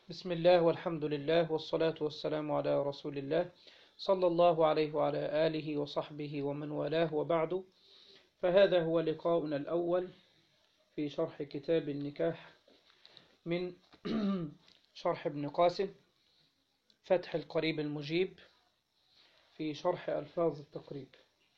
بسم الله والحمد لله والصلاة والسلام على رسول الله صلى الله عليه وعلى آله وصحبه ومن والاه وبعد فهذا هو لقاؤنا الأول في شرح كتاب النكاح من شرح ابن قاسم فتح القريب المجيب في شرح ألفاظ التقريب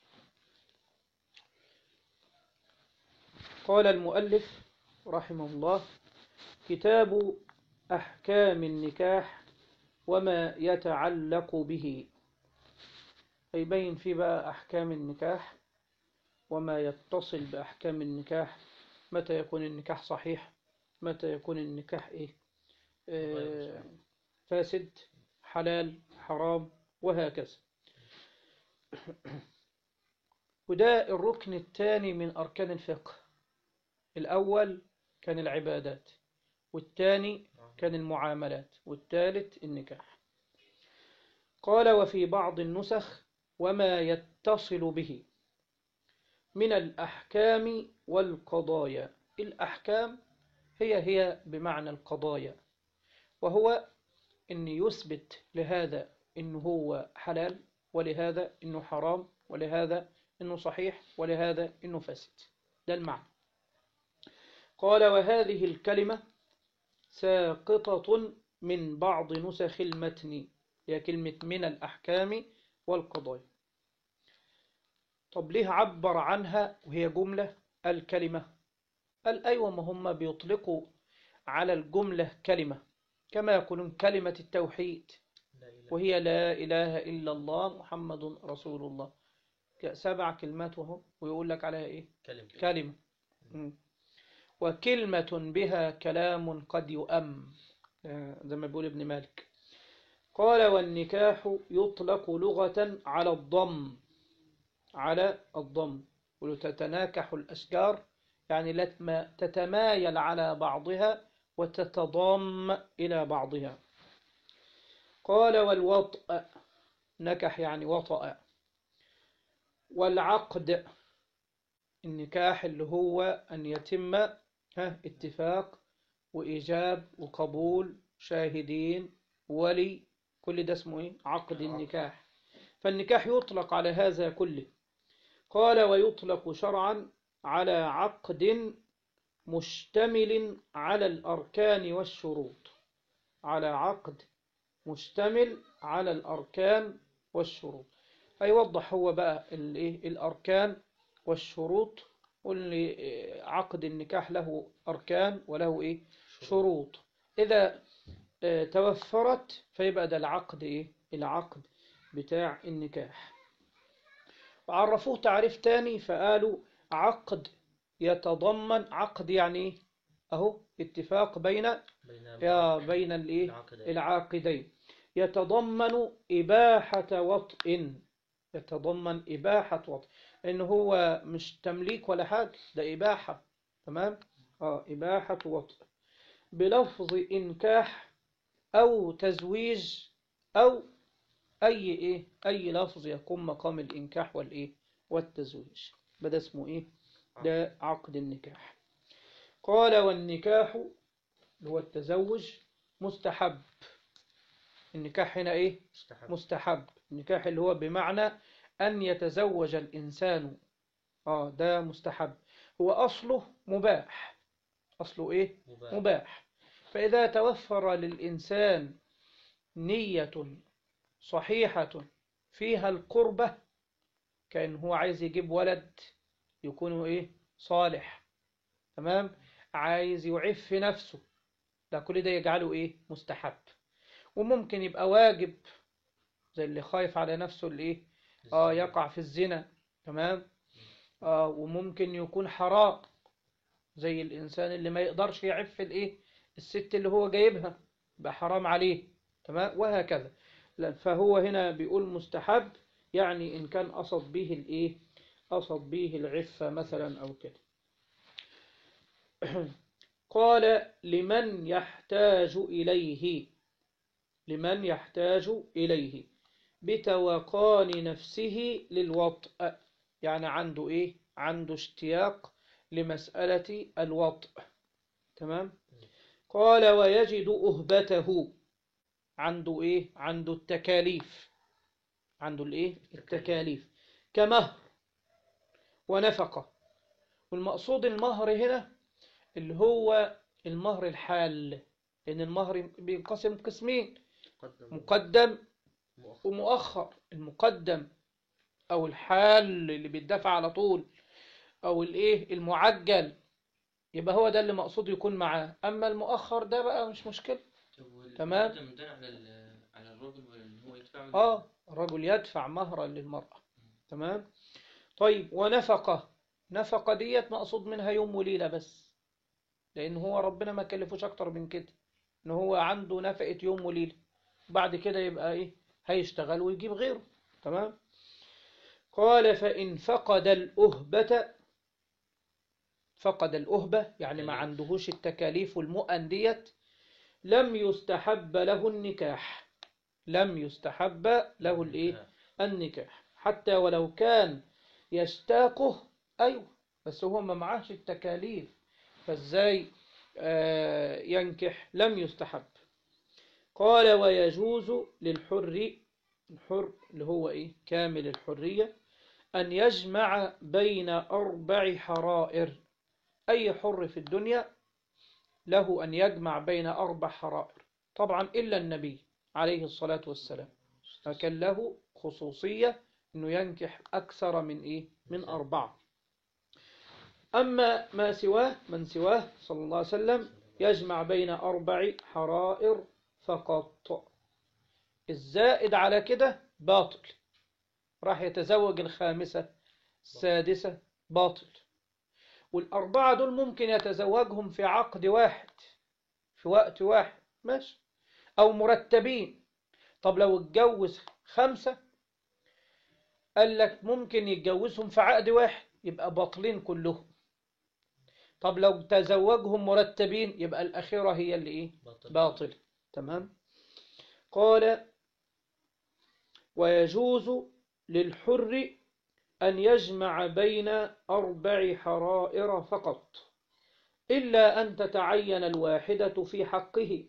قال المؤلف رحمه الله كتاب أحكام النكاح وما يتعلق به يبين في بقى أحكام النكاح وما يتصل بأحكام النكاح متى يكون النكاح صحيح متى يكون النكاح إيه آه فاسد حلال حرام وهكذا وده الركن الثاني من أركان الفقه الأول كان العبادات والثاني كان المعاملات والثالث النكاح قال وفي بعض النسخ وما يتصل به من الأحكام والقضايا الأحكام هي هي بمعنى القضايا وهو أن يثبت لهذا أنه هو حلال ولهذا أنه حرام ولهذا أنه صحيح ولهذا أنه فاسد ده المعنى قال وهذه الكلمة ساقطة من بعض نسخ المتن هي كلمة من الأحكام والقضايا طب ليه عبر عنها وهي جملة الكلمة قال أيوة ما هم بيطلقوا على الجملة كلمة كما يقولون كلمة التوحيد وهي لا إله إلا الله محمد رسول الله سبع كلمات وهو ويقول لك عليها إيه كلمة كلمة م. وكلمة بها كلام قد يؤم زي ما بيقول ابن مالك قال والنكاح يطلق لغة على الضم على الضم وتتناكح الأشجار يعني لما تتمايل على بعضها وتتضم إلى بعضها قال والوطأ نكح يعني وطأ والعقد النكاح اللي هو أن يتم ها اتفاق وإيجاب وقبول شاهدين ولي كل ده اسمه إيه؟ عقد النكاح فالنكاح يطلق على هذا كله قال ويطلق شرعا على عقد مشتمل على الأركان والشروط على عقد مشتمل على الأركان والشروط هيوضح هو بقى الايه الأركان والشروط واللي عقد النكاح له أركان وله إيه شروط إذا توفرت فيبقى ده العقد إيه العقد بتاع النكاح وعرفوه تعريف تاني فقالوا عقد يتضمن عقد يعني أهو اتفاق بين يا بين الإيه العقدين. العاقدين يتضمن إباحة وطئ يتضمن إباحة وطئ إن هو مش تمليك ولا حاجة ده إباحة تمام آه إباحة وطئ بلفظ إنكاح أو تزويج أو أي إيه أي لفظ يقوم مقام الإنكاح والإيه والتزويج بدأ اسمه إيه ده عقد النكاح قال والنكاح اللي هو التزوج مستحب النكاح هنا إيه مستحب مستحب النكاح اللي هو بمعنى أن يتزوج الإنسان آه ده مستحب هو أصله مباح أصله إيه مباح. مباح فإذا توفر للإنسان نية صحيحة فيها القربة كأن هو عايز يجيب ولد يكون إيه صالح تمام عايز يعف نفسه ده كل ده يجعله إيه مستحب وممكن يبقى واجب زي اللي خايف على نفسه اللي إيه آه يقع في الزنا تمام آه وممكن يكون حرام زي الإنسان اللي ما يقدرش يعف الإيه الست اللي هو جايبها يبقى حرام عليه تمام وهكذا لا، فهو هنا بيقول مستحب يعني إن كان قصد به الإيه قصد به العفة مثلا أو كده قال لمن يحتاج إليه لمن يحتاج إليه بتوقان نفسه للوطء يعني عنده إيه عنده اشتياق لمسألة الوطء تمام قال ويجد أهبته عنده إيه عنده التكاليف عنده الإيه التكاليف كمهر ونفقة والمقصود المهر هنا اللي هو المهر الحال لأن المهر بينقسم قسمين قدم مقدم مؤخر ومؤخر المقدم أو الحال اللي بيدفع على طول أو الإيه المعجل يبقى هو ده اللي مقصود يكون معاه أما المؤخر ده بقى مش مشكلة طب وال- تمام. المقدم ده على ال- على الراجل ولا ان هو يدفع ولا- آه الرجل يدفع مهرا للمرأة تمام طيب ونفقة نفقة ديت مقصود منها يوم وليلة بس لأن هو ربنا ما كلفوش أكتر من كده إن هو عنده نفقة يوم وليلة بعد كده يبقى إيه هيشتغل ويجيب غيره تمام قال فإن فقد الأهبة فقد الأهبة يعني ما عندهوش التكاليف والمؤن ديت لم يستحب له النكاح لم يستحب له الإيه النكاح حتى ولو كان يشتاقه أيوة بس هو ما معاش التكاليف فازاي آه، ينكح لم يستحب قال ويجوز للحر الحر اللي هو إيه كامل الحرية أن يجمع بين أربع حرائر أي حر في الدنيا له أن يجمع بين أربع حرائر طبعا إلا النبي عليه الصلاة والسلام فكان له خصوصية أنه ينكح أكثر من إيه؟ من أربعة أما ما سواه من سواه صلى الله عليه وسلم يجمع بين أربع حرائر فقط الزائد على كده باطل راح يتزوج الخامسة السادسة باطل والأربعة دول ممكن يتزوجهم في عقد واحد في وقت واحد ماشي أو مرتبين طب لو اتجوز خمسة قال لك ممكن يتجوزهم في عقد واحد يبقى باطلين كلهم طب لو تزوجهم مرتبين يبقى الأخيرة هي اللي إيه باطل. باطل تمام قال ويجوز للحر أن يجمع بين أربع حرائر فقط إلا أن تتعين الواحدة في حقه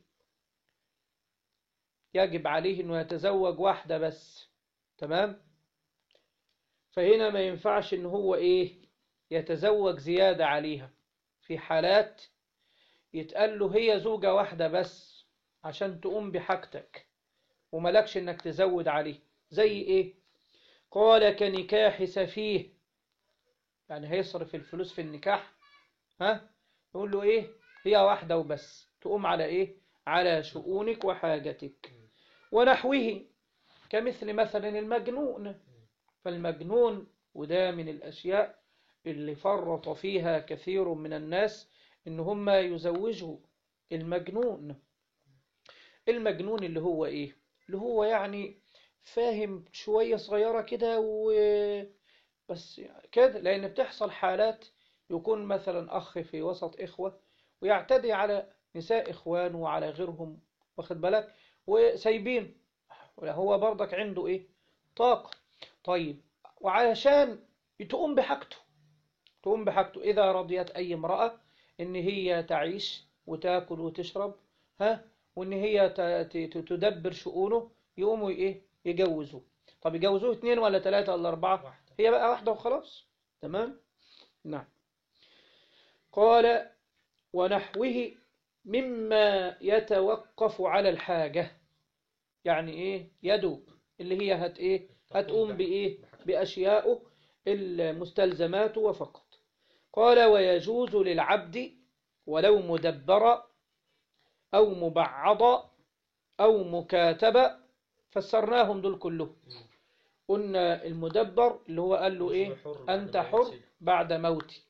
يجب عليه أنه يتزوج واحدة بس تمام فهنا ما ينفعش أنه هو إيه يتزوج زيادة عليها في حالات يتقال له هي زوجة واحدة بس عشان تقوم بحاجتك وملكش انك تزود عليه زي ايه قال كنكاح سفيه يعني هيصرف الفلوس في النكاح ها يقول له ايه هي واحدة وبس تقوم على ايه على شؤونك وحاجتك ونحوه كمثل مثلا المجنون فالمجنون وده من الأشياء اللي فرط فيها كثير من الناس إن هم يزوجوا المجنون المجنون اللي هو إيه اللي هو يعني فاهم شوية صغيرة كده و بس يعني كده لأن بتحصل حالات يكون مثلا أخ في وسط إخوة ويعتدي على نساء إخوانه وعلى غيرهم واخد بالك وسايبين هو برضك عنده إيه طاقة طيب وعلشان تقوم بحاجته تقوم بحاجته إذا رضيت أي امرأة إن هي تعيش وتاكل وتشرب ها وإن هي ت- ت- تدبر شؤونه يقوموا إيه يجوزوه طب يجوزوه اثنين ولا ثلاثة ولا أربعة واحدة. هي بقى واحدة وخلاص تمام نعم قال ونحوه مما يتوقف على الحاجة يعني إيه يدوب اللي هي هت إيه هتقوم بإيه بأشياء المستلزمات وفقط قال ويجوز للعبد ولو مدبر أو مبعض أو مكاتب فسرناهم دول كلهم قلنا المدبر اللي هو قال له إيه أنت حر بعد موتي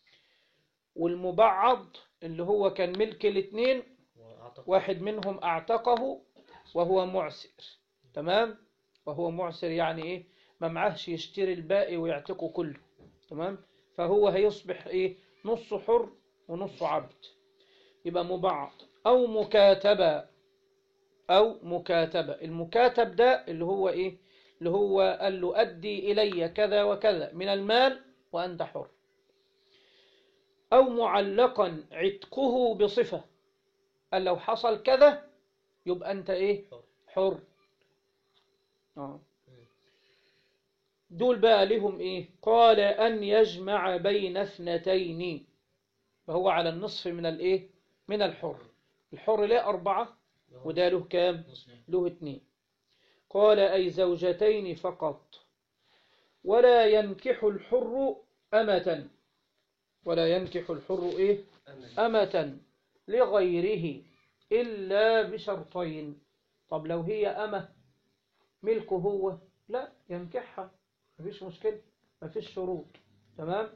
والمبعض اللي هو كان ملك الاثنين واحد منهم اعتقه وهو معسر تمام وهو معسر يعني ايه ما معهش يشتري الباقي ويعتقه كله تمام فهو هيصبح ايه نص حر ونص عبد يبقى مبعض او مكاتبة او مكاتبة المكاتب ده اللي هو ايه اللي هو قال له ادي الي كذا وكذا من المال وانت حر أو معلقا عتقه بصفة قال لو حصل كذا يبقى أنت إيه حر. حر آه. دول بقى لهم إيه قال أن يجمع بين اثنتين فهو على النصف من الإيه من الحر الحر ليه أربعة وده له كام له اتنين قال أي زوجتين فقط ولا ينكح الحر أمة ولا ينكح الحر إيه أمل أمة لغيره إلا بشرطين طب لو هي أمة ملكه هو لا ينكحها مفيش مشكلة مفيش شروط تمام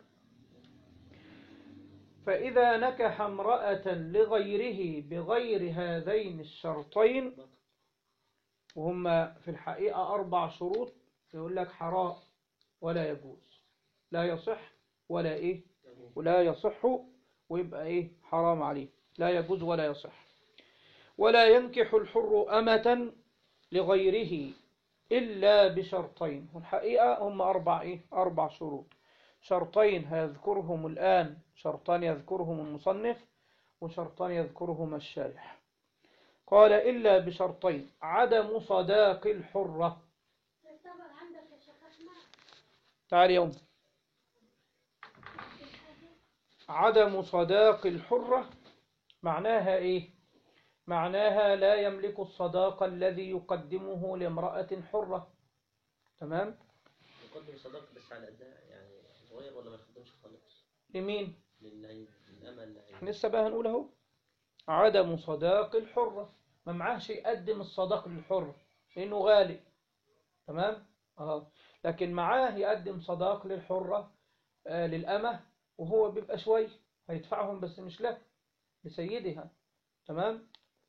فإذا نكح امرأة لغيره بغير هذين الشرطين وهم في الحقيقة أربع شروط يقول لك حرام ولا يجوز لا يصح ولا إيه ولا يصح ويبقى إيه حرام عليه لا يجوز ولا يصح ولا ينكح الحر أمة لغيره إلا بشرطين والحقيقة هم أربع إيه أربع شروط شرطين هيذكرهم الآن شرطان يذكرهم المصنف وشرطان يذكرهما الشارح قال إلا بشرطين عدم صداق الحرة تعال يوم عدم صداق الحرة معناها إيه معناها لا يملك الصداق الذي يقدمه لامرأة حرة تمام يقدم صداقة بس على قدها يعني صغير ولا ما يقدمش خالص لمين للعين للأمل احنا لسه بقى هنقول اهو عدم صداق الحرة ما معاهش يقدم الصداق للحرة لأنه غالي تمام اه لكن معاه يقدم صداق للحرة آه للأمة وهو بيبقى شوي هيدفعهم بس مش له لسيدها تمام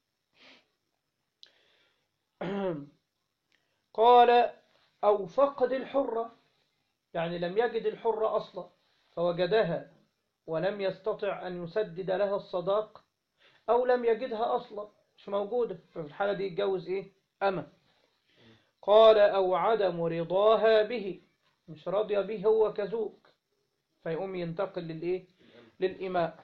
قال أو فقد الحرة يعني لم يجد الحرة أصلا فوجدها ولم يستطع أن يسدد لها الصداق أو لم يجدها أصلا مش موجودة في الحالة دي يتجوز إيه أما قال أو عدم رضاها به مش راضية به هو كزوج فيقوم ينتقل للإيه للإماء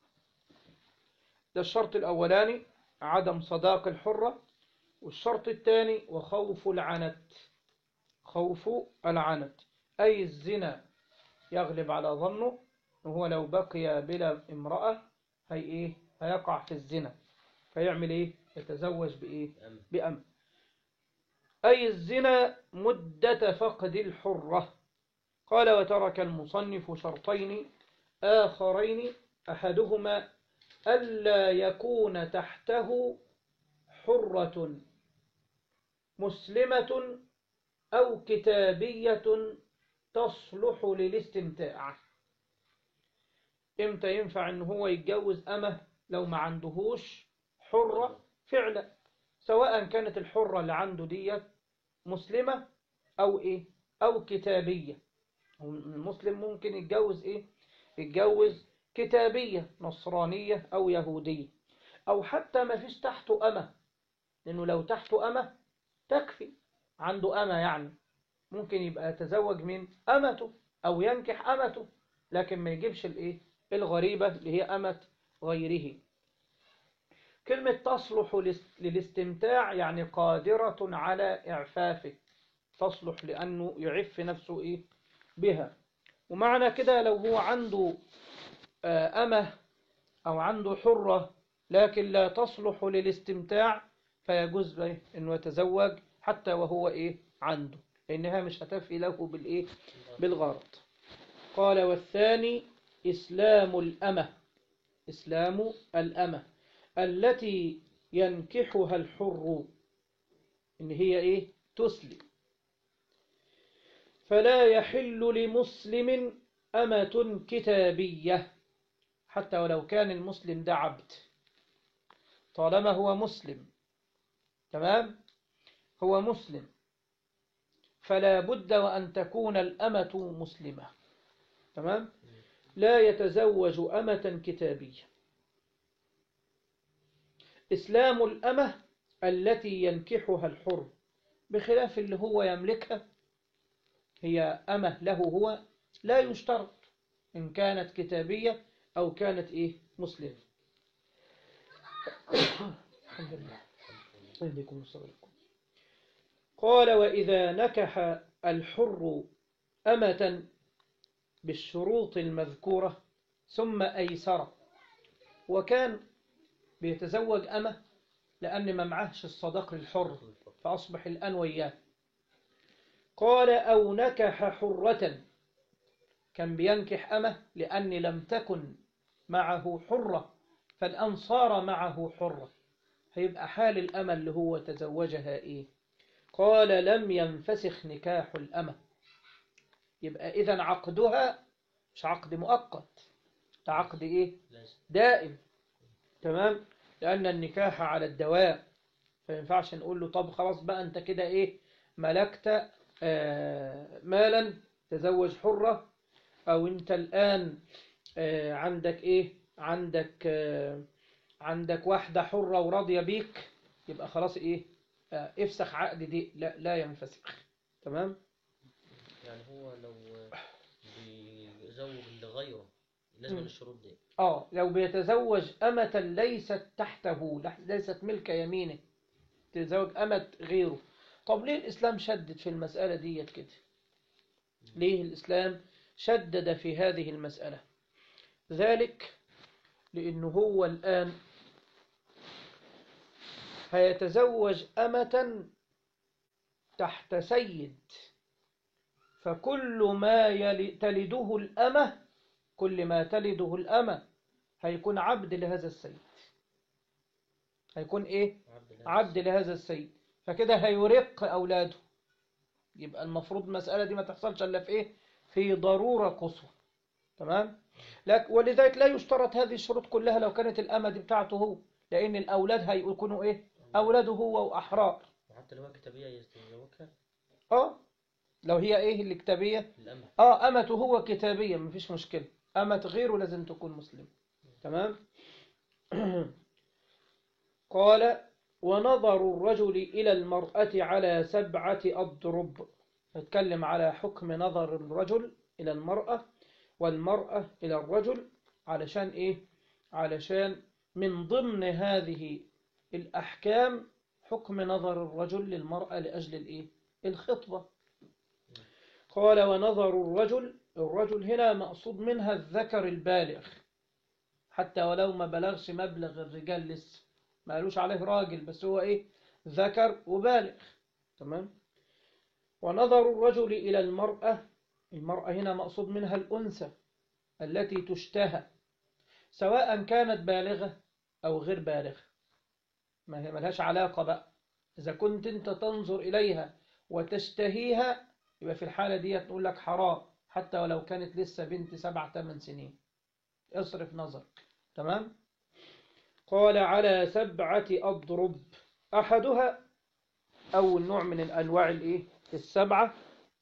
ده الشرط الأولاني عدم صداق الحرة والشرط الثاني وخوف العنت خوف العنت أي الزنا يغلب على ظنه وهو لو بقي بلا امرأة هي إيه هيقع في الزنا فيعمل إيه يتزوج بإيه أمل بأمر أي الزنا مدة فقد الحرة قال وترك المصنف شرطين آخرين أحدهما ألا يكون تحته حرة مسلمة أو كتابية تصلح للاستمتاع امتى ينفع ان هو يتجوز أمه لو ما عندهوش حرة فعلا سواء كانت الحرة اللي عنده ديت مسلمة أو إيه أو كتابية المسلم ممكن يتجوز إيه يتجوز كتابية نصرانية أو يهودية أو حتى ما فيش تحته أمة لأنه لو تحته أمة تكفي عنده أمة يعني ممكن يبقى يتزوج من أمته أو ينكح أمته لكن ما يجيبش الإيه الغريبة اللي هي أمة غيره كلمة تصلح للاس- للاستمتاع يعني قادرة على إعفافه تصلح لأنه يعف نفسه إيه بها ومعنى كده لو هو عنده آه، أمة أو عنده حرة لكن لا تصلح للاستمتاع فيجوز له إنه يتزوج حتى وهو إيه عنده لأنها مش هتفي له بالإيه بالغرض قال والثاني إسلام الأمة إسلام الأمة التي ينكحها الحر إن هي إيه تسلم فلا يحل لمسلم أمة كتابية حتى ولو كان المسلم ده عبد طالما هو مسلم تمام هو مسلم فلا بد وأن تكون الأمة مسلمة تمام لا يتزوج أمة كتابية إسلام الأمة التي ينكحها الحر بخلاف اللي هو يملكها هي أمة له هو لا يشترط إن كانت كتابية أو كانت إيه مسلمة الحمد لله يهديكم ويصلحكم قال وإذا نكح الحر أمة بالشروط المذكورة ثم أيسر وكان بيتزوج أمة لأن ما معهش الصداق للحر فأصبح الآن وياه قال أو نكح حرة كان بينكح أمة لأن لم تكن معه حرة فالآن صار معه حرة هيبقى حال الأمة اللي هو تزوجها إيه قال لم ينفسخ نكاح الأمة يبقى إذا عقدها مش عقد مؤقت ده عقد إيه لازم دائم تمام لأن النكاح على الدوام فينفعش نقول له طب خلاص بقى أنت كده إيه ملكت آه، مالا تزوج حرة أو أنت الآن آه، عندك إيه عندك آه، عندك واحدة حرة وراضية بيك يبقى خلاص إيه آه، افسخ عقد دي لا لا ينفسخ تمام يعني هو لو بيزوج لغيره لازم مم. الشروط دي اه لو بيتزوج أمة ليست تحته لح- ليست ملك يمينه تزوج أمة غيره طب ليه الإسلام شدد في المسألة ديت كده ليه الإسلام شدد في هذه المسألة ذلك لأنه هو الآن هيتزوج أمة تحت سيد فكل ما يل- تلده الأمة كل ما تلده الأمة هيكون عبد لهذا السيد هيكون إيه؟ عبد الله عبد لهذا السيد فكده هيرق أولاده يبقى المفروض المسألة دي ما تحصلش إلا في إيه؟ في ضرورة قصوى تمام؟ لك ولذلك لا يشترط هذه الشروط كلها لو كانت الأمة دي بتاعته هو لأن الأولاد هيكونوا إيه؟ أولاده هو وأحرار وحتى لو هي كتابية يتزوجها آه لو هي إيه الكتابية؟ الأمة آه أمته هو كتابية مفيش مشكلة أمة غيره لازم تكون مسلم تمام قال ونظر الرجل إلى المرأة على سبعة أضرب نتكلم على حكم نظر الرجل إلى المرأة والمرأة إلى الرجل علشان إيه علشان من ضمن هذه الأحكام حكم نظر الرجل للمرأة لأجل الإيه الخطبة قال ونظر الرجل الرجل هنا مقصود منها الذكر البالغ حتى ولو ما بلغش مبلغ الرجال لسه ما قالوش عليه راجل بس هو ايه ذكر وبالغ تمام ونظر الرجل إلى المرأة المرأة هنا مقصود منها الأنثى التي تشتهى سواء كانت بالغة أو غير بالغة ما هي ملهاش علاقة بقى إذا كنت أنت تنظر إليها وتشتهيها يبقى في الحالة دي نقول لك حرام حتى ولو كانت لسه بنت سبع ثمان سنين اصرف نظرك تمام قال على سبعة أضرب أحدها أول نوع من الأنواع الإيه السبعة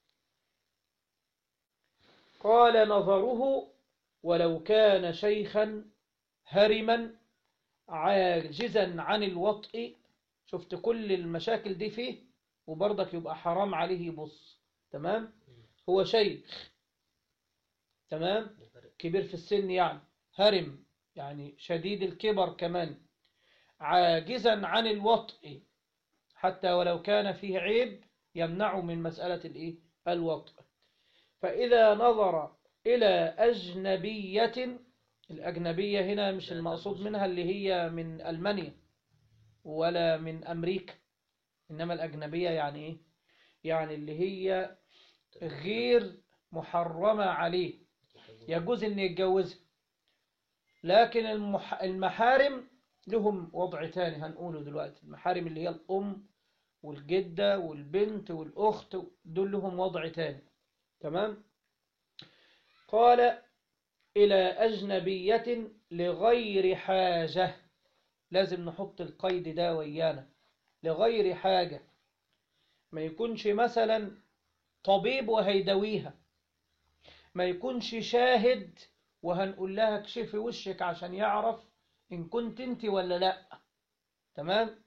قال نظره ولو كان شيخا هرما عاجزا عن الوطء شفت كل المشاكل دي فيه وبرضك يبقى حرام عليه يبص تمام هو شيخ تمام كبير في السن يعني هرم يعني شديد الكبر كمان عاجزا عن الوطء حتى ولو كان فيه عيب يمنعه من مسألة الإيه؟ الوطء فإذا نظر إلى أجنبية الأجنبية هنا مش لا المقصود تجوز. منها اللي هي من ألمانيا ولا من أمريكا إنما الأجنبية يعني إيه؟ يعني اللي هي غير محرمة عليه يجوز إن يتجوزها لكن المح... المحارم لهم وضع تاني هنقوله دلوقتي المحارم اللي هي الأم والجدة والبنت والأخت دول لهم وضع تاني تمام قال إلى أجنبية لغير حاجة لازم نحط القيد ده ويانا لغير حاجة ما يكونش مثلا طبيب وهيداويها ما يكونش شاهد وهنقول لها اكشفي وشك عشان يعرف إن كنت انت ولا لا تمام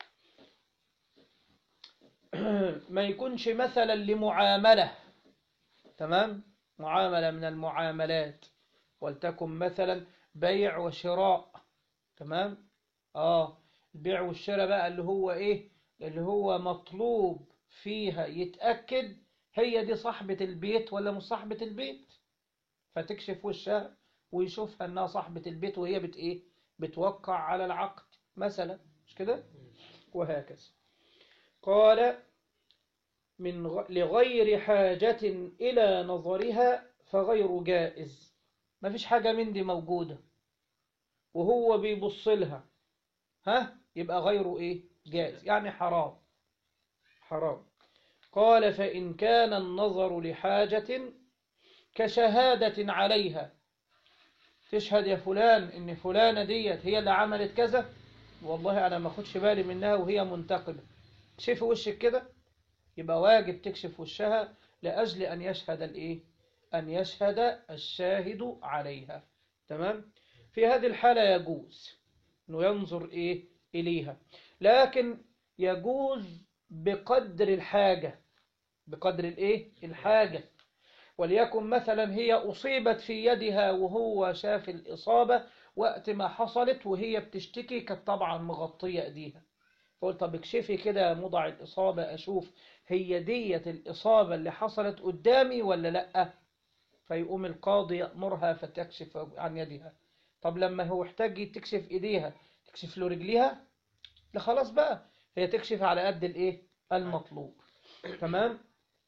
ما يكونش مثلا لمعاملة تمام معاملة من المعاملات ولتكن مثلا بيع وشراء تمام اه البيع والشراء بقى اللي هو ايه اللي هو مطلوب فيها يتأكد هي دي صاحبة البيت ولا مش صاحبة البيت فتكشف وشها ويشوفها انها صاحبة البيت وهي بت ايه بتوقع على العقد مثلا مش كده وهكذا قال من غ... لغير حاجة إلى نظرها فغير جائز ما فيش حاجة من دي موجودة وهو بيبص لها ها يبقى غيره ايه جائز يعني حرام حرام قال فإن كان النظر لحاجة كشهادة عليها تشهد يا فلان ان فلانة ديت هي اللي عملت كذا والله انا ما خدش بالي منها وهي منتقبة كشف وشك كده يبقى واجب تكشف وشها لأجل أن يشهد الإيه أن يشهد الشاهد عليها تمام في هذه الحالة يجوز أنه ينظر إيه إليها لكن يجوز بقدر الحاجة بقدر الإيه الحاجة وليكن مثلا هي أصيبت في يدها وهو شاف الإصابة وقت ما حصلت وهي بتشتكي كانت طبعا مغطية إيديها فقلت طب اكشفي كده موضع الإصابة أشوف هي ديت الإصابة اللي حصلت قدامي ولا لأ فيقوم القاضي يأمرها فتكشف عن يدها طب لما هو احتاج تكشف إيديها تكشف له رجليها لا خلاص بقى هي تكشف على قد الإيه المطلوب تمام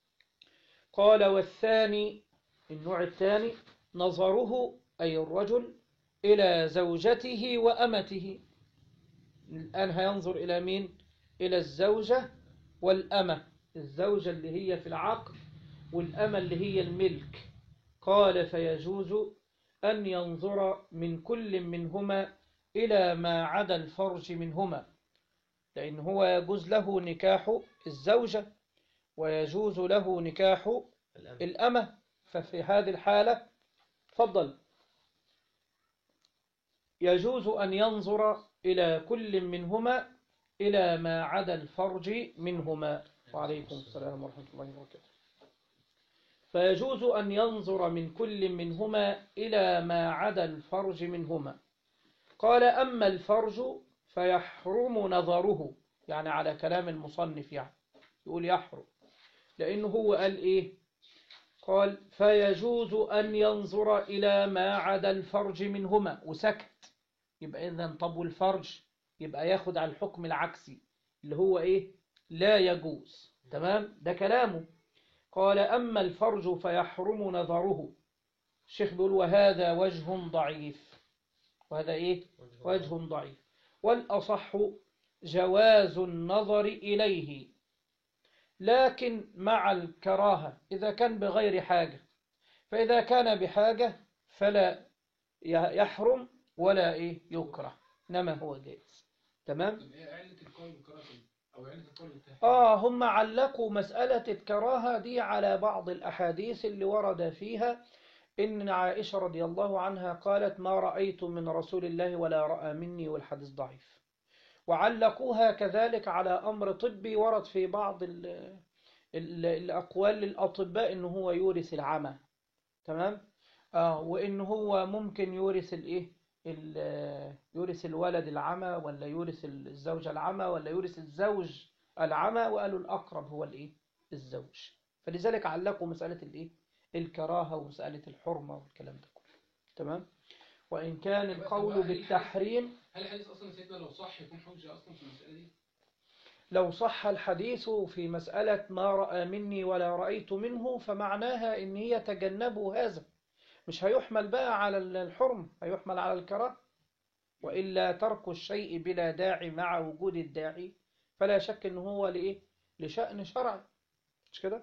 قال والثاني النوع الثاني نظره أي الرجل إلى زوجته وأمته الآن هينظر إلى مين إلى الزوجة والأمة الزوجة اللي هي في العقد والأمة اللي هي الملك قال فيجوز أن ينظر من كل منهما إلى ما عدا الفرج منهما لأن هو يجوز له نكاح الزوجة ويجوز له نكاح الأمن الأمة ففي هذه الحالة تفضل يجوز أن ينظر إلى كل منهما إلى ما عدا الفرج منهما وعليكم السلام ورحمة الله وبركاته فيجوز أن ينظر من كل منهما إلى ما عدا الفرج منهما قال أما الفرج فيحرم نظره يعني على كلام المصنف يعني يقول يحرم لأنه هو قال إيه قال فيجوز أن ينظر إلى ما عدا الفرج منهما وسكت يبقى إذا طب والفرج يبقى ياخد على الحكم العكسي اللي هو إيه لا يجوز تمام ده كلامه قال أما الفرج فيحرم نظره الشيخ بيقول وهذا وجه ضعيف وهذا إيه وجه ضعيف والأصح جواز النظر إليه لكن مع الكراهة إذا كان بغير حاجة فإذا كان بحاجة فلا يحرم ولا إيه يكره إنما هو جائز تمام طب ايه علة القول بالكراهة او علة القول بالتحريم آه هم علقوا مسألة الكراهة دي على بعض الأحاديث اللي ورد فيها إن عائشة رضي الله عنها قالت ما رأيت من رسول الله ولا رأى مني والحديث ضعيف وعلقوها كذلك على أمر طبي ورد في بعض ال ال الأقوال للأطباء إنه هو يورث العمى تمام آه وإن هو ممكن يورث الإيه ال- يورث الولد العمى ولا يورث الزوجة العمى ولا يورث الزوج العمى وقالوا الأقرب هو الإيه الزوج فلذلك علقوا مسألة الإيه الكراهة ومسألة الحرمة والكلام ده كله تمام وإن كان القول بالتحريم هل الحديث اصلا سيدنا لو صح يكون حجة اصلا في المسألة دي؟ لو صح الحديث في مسألة ما رأى مني ولا رأيت منه فمعناها إن هي تجنبوا هذا مش هيحمل بقى على الحرم هيحمل على الكراهة وإلا ترك الشيء بلا داعي مع وجود الداعي فلا شك إن هو لإيه لشأن شرعي مش كده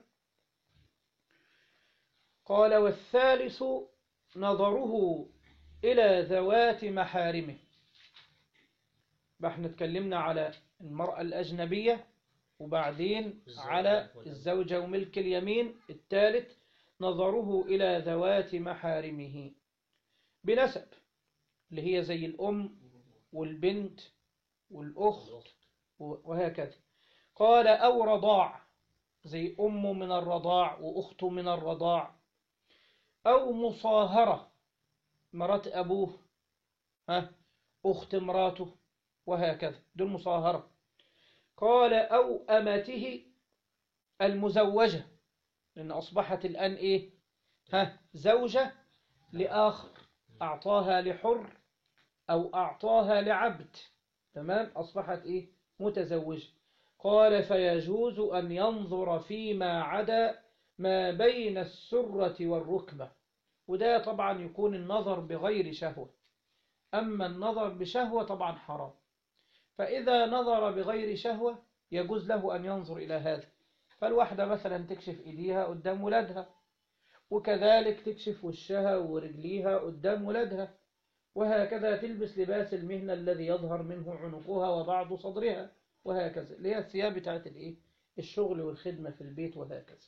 قال والثالث نظره إلى ذوات محارمه بقى احنا اتكلمنا على المرأة الأجنبية وبعدين الزوجة على والأم. الزوجة وملك اليمين الثالث نظره إلى ذوات محارمه بنسب اللي هي زي الأم والبنت والأخت وهكذا قال أو رضاع زي أم من الرضاع وأخت من الرضاع أو مصاهرة مرات أبوه ها أخت مراته وهكذا دي المصاهرة قال أو أمته المزوجة لأن أصبحت الآن إيه ها زوجة لآخر أعطاها لحر أو أعطاها لعبد تمام أصبحت إيه متزوجة قال فيجوز أن ينظر فيما عدا ما بين السرة والركبة وده طبعا يكون النظر بغير شهوة أما النظر بشهوة طبعا حرام فإذا نظر بغير شهوة يجوز له أن ينظر إلى هذا فالواحدة مثلا تكشف إيديها قدام ولادها وكذلك تكشف وشها ورجليها قدام ولادها وهكذا تلبس لباس المهنة الذي يظهر منه عنقها وبعض صدرها وهكذا اللي هي الثياب بتاعت الايه الشغل والخدمة في البيت وهكذا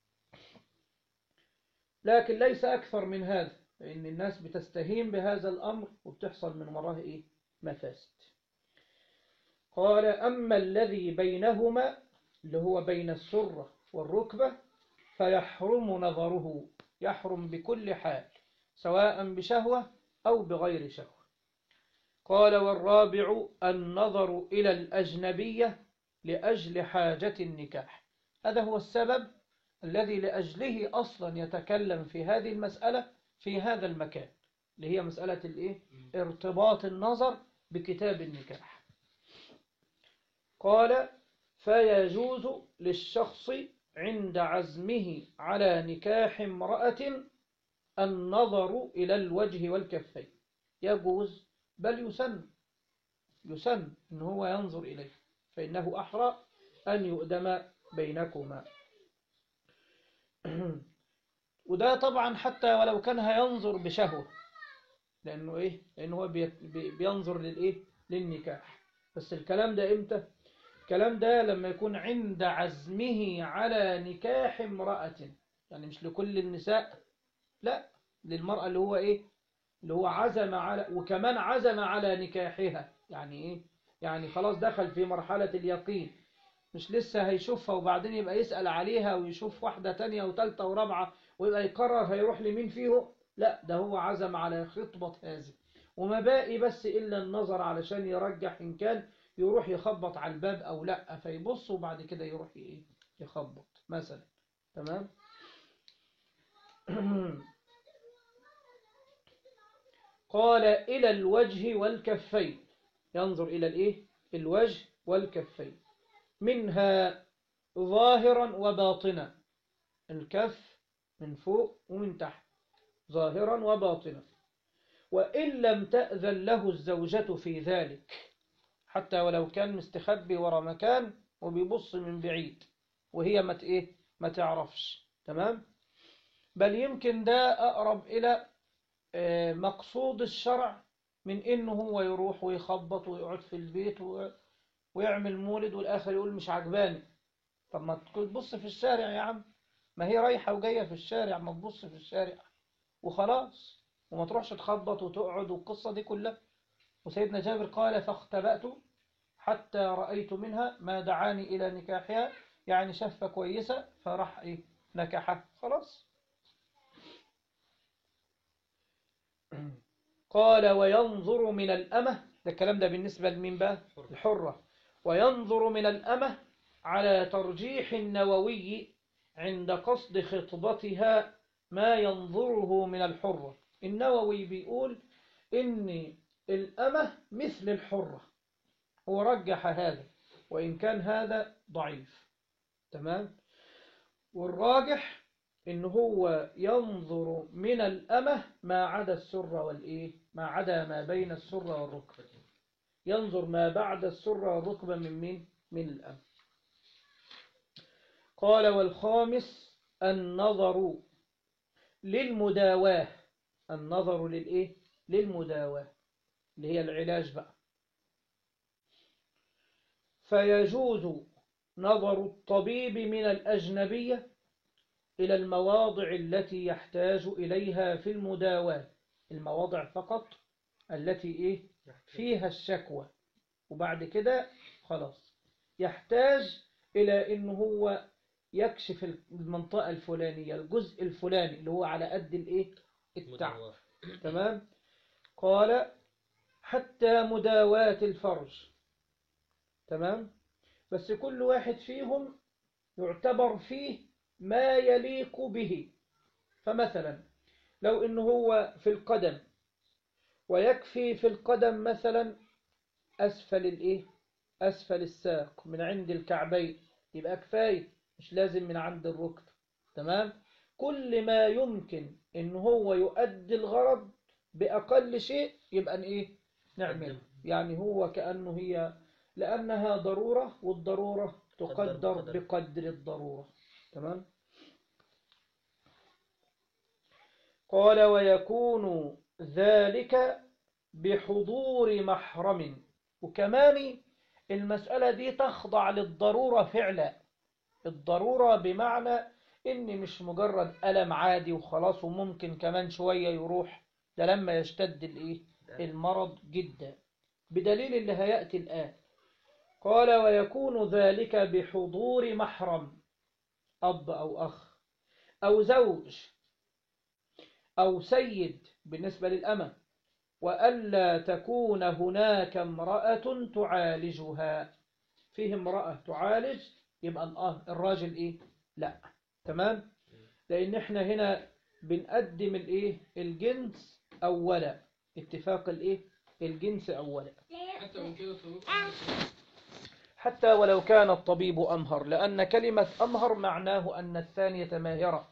لكن ليس أكثر من هذا لأن الناس بتستهين بهذا الأمر وبتحصل من وراه إيه مفاسد قال أما الذي بينهما اللي هو بين السرة والركبة فيحرم نظره يحرم بكل حال سواء بشهوة أو بغير شهوة قال والرابع النظر إلى الأجنبية لأجل حاجة النكاح هذا هو السبب الذي لأجله أصلا يتكلم في هذه المسألة في هذا المكان اللي هي مسألة الإيه؟ ارتباط النظر بكتاب النكاح قال فيجوز للشخص عند عزمه على نكاح امرأة النظر إلى الوجه والكفين يجوز بل يسن يسن إن هو ينظر إليه فإنه أحرى أن يؤدم بينكما وده طبعا حتى ولو كان هينظر بشهوة لأنه إيه لأنه هو بي- بي- بينظر للإيه للنكاح بس الكلام ده إمتى الكلام ده لما يكون عند عزمه على نكاح امرأة يعني مش لكل النساء لا للمرأة اللي هو إيه اللي هو عزم على وكمان عزم على نكاحها يعني إيه يعني خلاص دخل في مرحلة اليقين مش لسه هيشوفها وبعدين يبقى يسأل عليها ويشوف واحدة تانية وتالتة ورابعة ويبقى يقرر هيروح لمين فيهم لا ده هو عزم على خطبة هذه وما باقي بس إلا النظر علشان يرجح إن كان يروح يخبط على الباب أو لا فيبص وبعد كده يروح إيه يخبط مثلا تمام قال إلى الوجه والكفين ينظر إلى الإيه الوجه والكفين منها ظاهرا وباطنا الكف من فوق ومن تحت ظاهرا وباطنا وإن لم تأذن له الزوجة في ذلك حتى ولو كان مستخبي ورا مكان وبيبص من بعيد وهي ما ايه ما تعرفش تمام بل يمكن ده أقرب إلى آه، مقصود الشرع من إنه هو يروح ويخبط ويقعد في البيت و- ويعمل مولد والآخر يقول مش عجباني طب ما تبص في الشارع يا عم ما هي رايحة وجاية في الشارع ما تبص في الشارع وخلاص وما تروحش تخبط وتقعد والقصة دي كلها وسيدنا جابر قال فاختبأت حتى رأيت منها ما دعاني إلى نكاحها يعني شفة كويسة فراح إيه نكحها خلاص قال وينظر من الأمة ده الكلام ده بالنسبة لمين بقى الحرة وينظر من الأمة على ترجيح النووي عند قصد خطبتها ما ينظره من الحرة النووي بيقول إن الأمة مثل الحرة هو رجح هذا وإن كان هذا ضعيف تمام والراجح إن هو ينظر من الأمة ما عدا السرة والإيه ما عدا ما بين السرة والركبة ينظر ما بعد السرة والركبة من مين من الأمة قال والخامس النظر للمداواة النظر للإيه للمداواة اللي هي العلاج بقى فيجوز نظر الطبيب من الأجنبية إلى المواضع التي يحتاج إليها في المداواة المواضع فقط التي إيه فيها الشكوى وبعد كده خلاص يحتاج إلى إنه هو يكشف المنطقة الفلانية الجزء الفلاني اللي هو على قد الإيه التعب مدور. تمام قال حتى مداواة الفرج تمام بس كل واحد فيهم يعتبر فيه ما يليق به فمثلا لو إنه هو في القدم ويكفي في القدم مثلا أسفل الإيه أسفل الساق من عند الكعبين يبقى كفاية مش لازم من عند الركب تمام كل ما يمكن إن هو يؤدي الغرض بأقل شيء يبقى إيه نعمل يعني هو كأنه هي لأنها ضرورة والضرورة تقدر تقدر بقدر. بقدر الضرورة تمام قال ويكون ذلك بحضور محرم وكمان المسألة دي تخضع للضرورة فعلا الضرورة بمعنى إن مش مجرد ألم عادي وخلاص وممكن كمان شوية يروح ده لما يشتد الإيه المرض جدا بدليل اللي هيأتي الآن قال ويكون ذلك بحضور محرم أب أو أخ أو زوج أو سيد بالنسبة للأمة وألا تكون هناك امرأة تعالجها فيه امرأة تعالج يبقى الآه الراجل إيه لا تمام لأن إحنا هنا بنقدم الإيه الجنس أولا اتفاق الإيه الجنس أولا حتى وإن كان الطبيب حتى ولو كان الطبيب أمهر لأن كلمة أمهر معناه أن الثانية ماهرة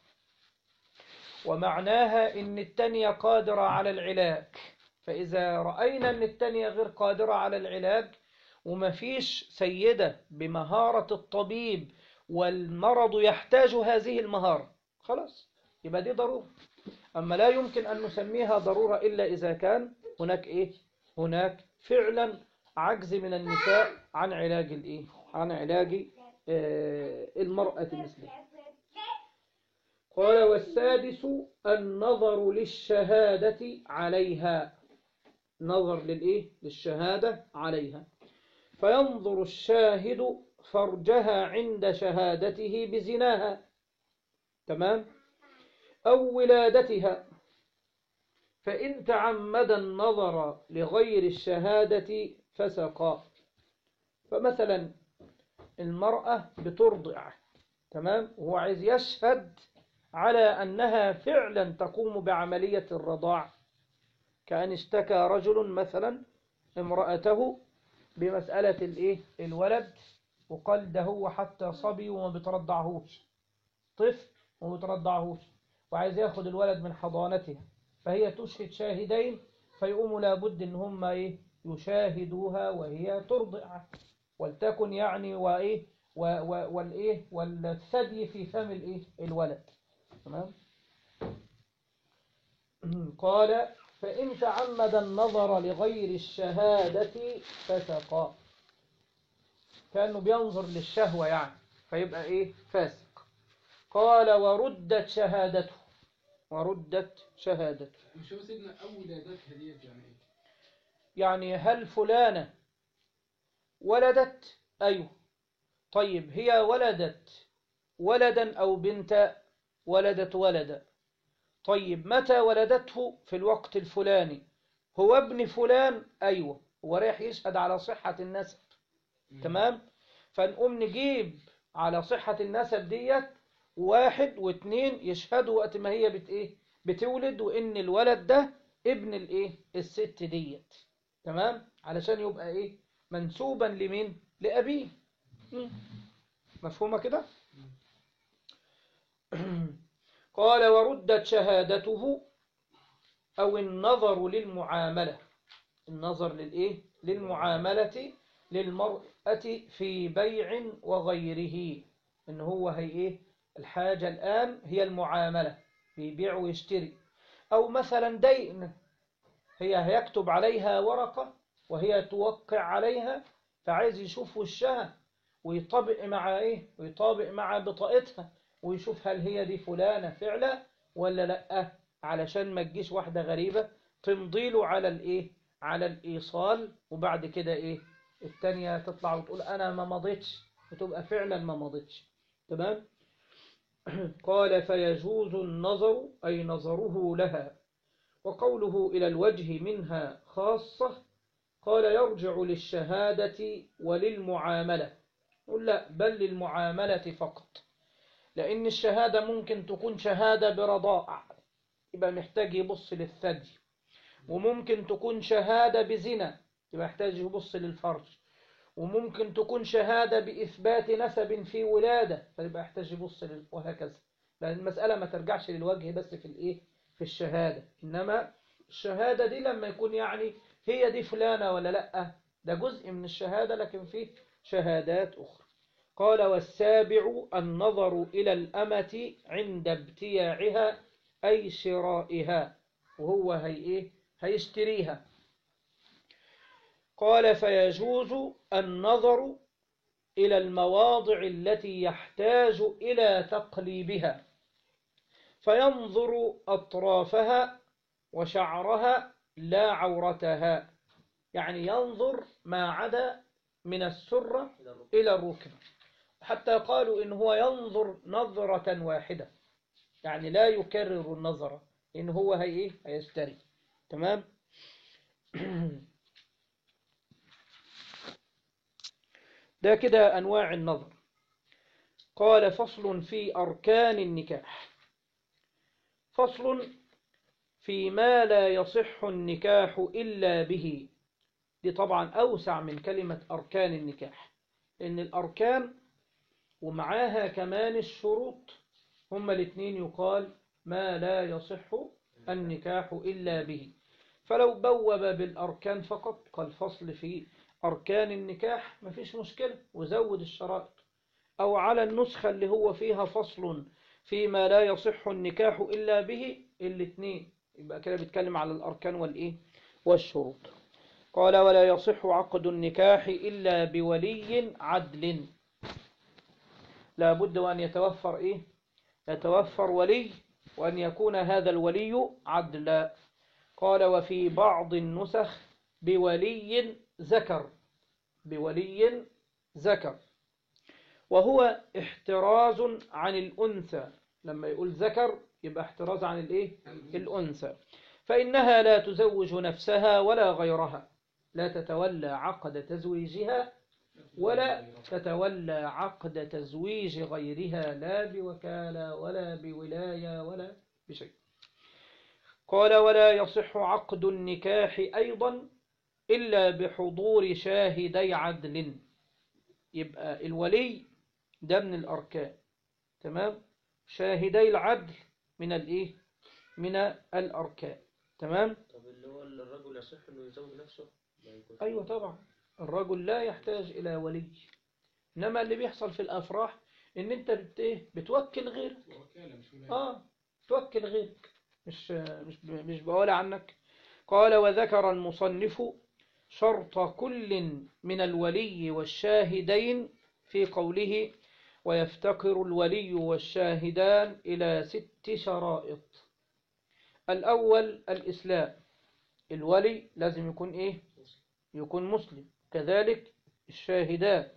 ومعناها أن الثانية قادرة على العلاج فإذا رأينا أن الثانية غير قادرة على العلاج ومفيش سيدة بمهارة الطبيب والمرض يحتاج هذه المهارة خلاص يبقى دي ضرورة أما لا يمكن أن نسميها ضرورة إلا إذا كان هناك إيه هناك فعلا عجز من النساء عن علاج الإيه عن علاج آه، المرأة مثله قال والسادس النظر للشهادة عليها نظر للإيه للشهادة عليها فينظر الشاهد فرجها عند شهادته بزناها تمام أو ولادتها فإن تعمد النظر لغير الشهادة فسقا فمثلا المرأة بترضع تمام وهو عايز يشهد على أنها فعلا تقوم بعملية الرضاع كأن اشتكى رجل مثلا امرأته بمسألة الإيه الولد وقال ده هو حتى صبي وما بترضعهوش طفل وما بترضعهوش وعايز ياخد الولد من حضانتها فهي تشهد شاهدين فيقوموا لابد ان هم ايه يشاهدوها وهي ترضع ولتكن يعني وايه و و والايه والثدي في فم الايه الولد تمام قال فإن تعمد النظر لغير الشهادة فسقا كأنه بينظر للشهوة يعني فيبقى إيه فاسق قال وردت شهادته وردت شهادته مش هو سيدنا أول ولادتها ديت يعني إيه؟ يعني هل فلانة ولدت أيوه طيب هي ولدت ولدا أو بنت ولدت ولدا طيب متى ولدته في الوقت الفلاني هو ابن فلان أيوه هو رايح يشهد على صحة النسب تمام فنقوم نجيب على صحة النسب ديت واحد واثنين يشهدوا وقت ما هي بت ايه بتولد وان الولد ده ابن الايه الست ديت تمام علشان يبقى ايه منسوبا لمين لأبيه مم. مفهومة كده قال وردت شهادته أو النظر للمعاملة النظر للإيه للمعاملة للمرأة في بيع وغيره إن هو هي إيه الحاجة الآن هي المعاملة بيبيع ويشتري أو مثلا دين هي هيكتب عليها ورقة وهي توقع عليها فعايز يشوف وشها ويطبق مع إيه ويطابق مع بطاقتها ويشوف هل هي دي فلانة فعلا ولا لأ علشان ما تجيش واحدة غريبة تمضيله على الإيه على الإيصال وبعد كده إيه التانية تطلع وتقول أنا ما مضيتش وتبقى فعلا ما مضيتش تمام قال فيجوز النظر أي نظره لها وقوله إلى الوجه منها خاصة قال يرجع للشهادة وللمعاملة قل لا بل للمعاملة فقط لأن الشهادة ممكن تكون شهادة برضاء يبقى محتاج يبص للثدي وممكن تكون شهادة بزنا يبقى يحتاج يبص للفرج وممكن تكون شهادة بإثبات نسب في ولادة فيبقى يحتاج يبص لل... وهكذا لأن المسألة ما ترجعش للوجه بس في الإيه في الشهادة إنما الشهادة دي لما يكون يعني هي دي فلانة ولا لأ ده جزء من الشهادة لكن فيه شهادات أخرى قال والسابع النظر إلى الأمة عند ابتياعها أي شرائها وهو هي إيه هيشتريها قال فيجوز النظر إلى المواضع التي يحتاج إلى تقليبها فينظر أطرافها وشعرها لا عورتها يعني ينظر ما عدا من السرة إلى الركبة إلى الركبة حتى قالوا إن هو ينظر نظرة واحدة يعني لا يكرر النظرة إن هو هي إيه هيشتري تمام ده كده أنواع النظر قال فصل في أركان النكاح فصل في ما لا يصح النكاح إلا به دي طبعا أوسع من كلمة أركان النكاح لأن الأركان ومعاها كمان الشروط هما الاثنين يقال ما لا يصح النكاح إلا به فلو بوب بالأركان فقط كالفصل في أركان النكاح مفيش مشكلة وزود الشرائط أو على النسخة اللي هو فيها فصل فيما لا يصح النكاح إلا به الاثنين يبقى كده بيتكلم على الأركان والإيه والشروط قال ولا يصح عقد النكاح إلا بولي عدل لا بد وأن يتوفر إيه يتوفر ولي وأن يكون هذا الولي عدلا قال وفي بعض النسخ بولي ذكر بولي ذكر وهو احتراز عن الأنثى لما يقول ذكر يبقى احتراز عن الايه الأنثى فإنها لا تزوج نفسها ولا غيرها لا تتولى عقد تزويجها ولا تتولى عقد تزويج غيرها لا بوكالة ولا بولاية ولا بشيء قال ولا يصح عقد النكاح أيضا إلا بحضور شاهدي عدل يبقى الولي ده من الأركان تمام شاهدي العدل من الإيه من الأركان تمام طب اللي هو الرجل يصح إنه يزوج نفسه ما يكون أيوة طبعا الرجل لا يحتاج إلى ولي إنما اللي بيحصل في الأفراح إن أنت بت إيه؟ بتوكل غيرك وكالة مش ولاية آه توكل غيرك مش مش مش بقول عنك قال وذكر المصنف شرط كل من الولي والشاهدين في قوله ويفتقر الولي والشاهدان إلى ست شرائط الأول الإسلام الولي لازم يكون إيه يكون مسلم كذلك الشاهدان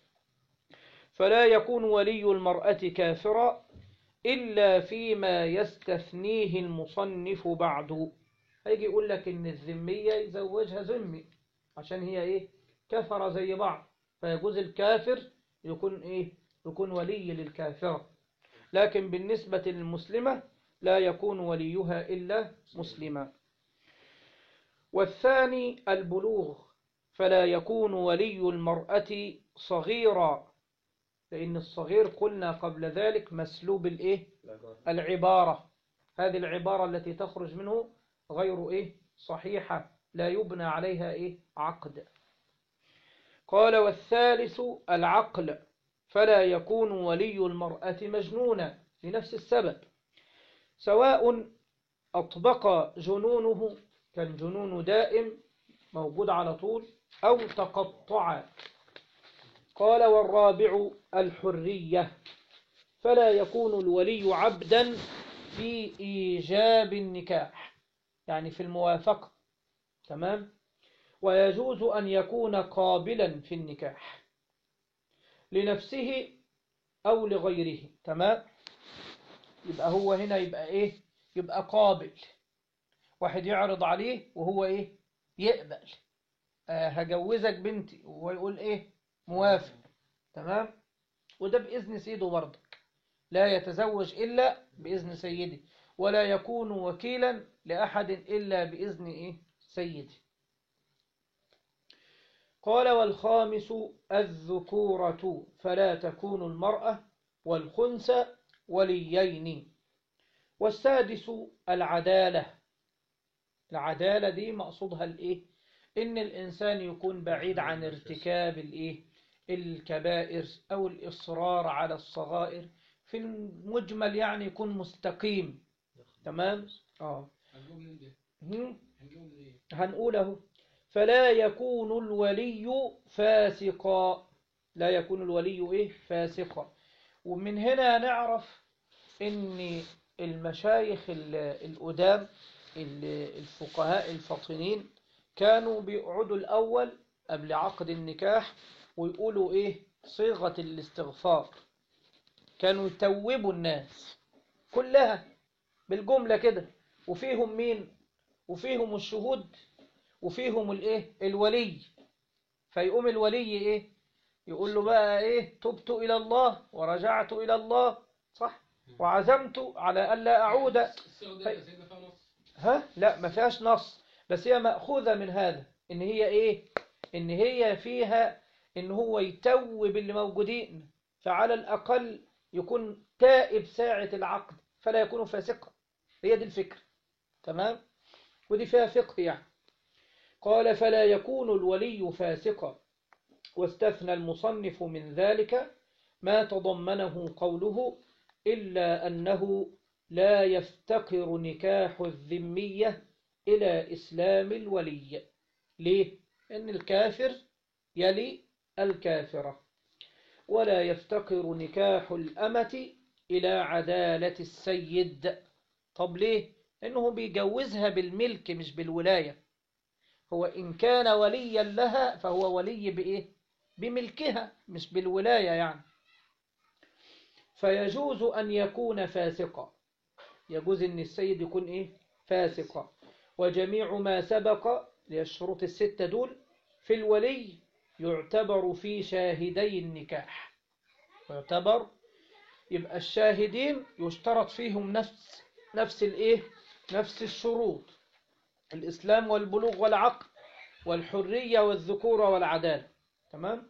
فلا يكون ولي المرأة كافرا إلا فيما يستثنيه المصنف بعد هيجي يقول لك إن الذمية يزوجها ذمي عشان هي إيه كفر زي بعض فيجوز الكافر يكون إيه يكون ولي للكافرة لكن بالنسبة للمسلمة لا يكون وليها إلا مسلما والثاني البلوغ فلا يكون ولي المرأة صغيرا لأن الصغير قلنا قبل ذلك مسلوب الإيه العبارة العبارة هذه العبارة التي تخرج منه غير إيه صحيحة لا يبنى عليها إيه عقد قال والثالث العقل فلا يكون ولي المرأة مجنونا لنفس السبب سواء أطبق جنونه كان جنون دائم موجود على طول أو تقطع قال والرابع الحرية فلا يكون الولي عبدا في إيجاب النكاح يعني في الموافقة تمام ويجوز أن يكون قابلا في النكاح لنفسه أو لغيره تمام يبقى هو هنا يبقى إيه يبقى قابل واحد يعرض عليه وهو إيه يقبل آه، هجوزك بنتي ويقول ايه موافق تمام وده بإذن سيده برضك لا يتزوج إلا بإذن سيده ولا يكون وكيلا لأحد إلا بإذن إيه سيده قال والخامس الذكورة فلا تكون المرأة والخنثى وليين والسادس العدالة العدالة دي مقصودها الإيه إن الإنسان يكون بعيد عن ارتكاب الإيه الكبائر أو الإصرار على الصغائر في المجمل يعني يكون مستقيم تمام آه هنجيبه منين ده؟ هم؟ هنجيبه منين؟ هنقوله فلا يكون الولي فاسقا لا يكون الولي إيه فاسقا ومن هنا نعرف إن المشايخ ال- القدام ال- الفقهاء الفاطنين كانوا بيقعدوا الأول قبل عقد النكاح ويقولوا إيه صيغة الاستغفار كانوا يتوبوا الناس كلها بالجملة كده وفيهم مين وفيهم الشهود وفيهم الايه الولي فيقوم الولي ايه يقول له بقى ايه تبت الى الله ورجعت الى الله صح وعزمت على الا اعود الصيغة دي طيب. يا سيدنا فيها نص ها لا ما فيهاش نص بس هي مأخوذة من هذا ان هي ايه ان هي فيها ان هو يتوب اللي موجودين فعلى الاقل يكون تائب ساعة العقد فلا يكون فاسقا هي دي الفكرة تمام ودي فيها فقه يعني قال فلا يكون الولي فاسقا واستثنى المصنف من ذلك ما تضمنه قوله إلا أنه لا يفتقر نكاح الذمية إلى إسلام الولي ليه؟ إن الكافر يلي الكافرة ولا يفتقر نكاح الأمة إلى عدالة السيد طب ليه؟ إنه بيجوزها بالملك مش بالولاية هو إن كان وليا لها فهو ولي بإيه؟ بملكها مش بالولاية يعني فيجوز أن يكون فاسقا يجوز أن السيد يكون إيه؟ فاسقا وجميع ما سبق للشروط الستة دول في الولي يعتبر في شاهدي النكاح يعتبر يبقى الشاهدين يشترط فيهم نفس نفس الايه نفس الشروط الإسلام والبلوغ والعقل والحرية والذكورة والعدالة تمام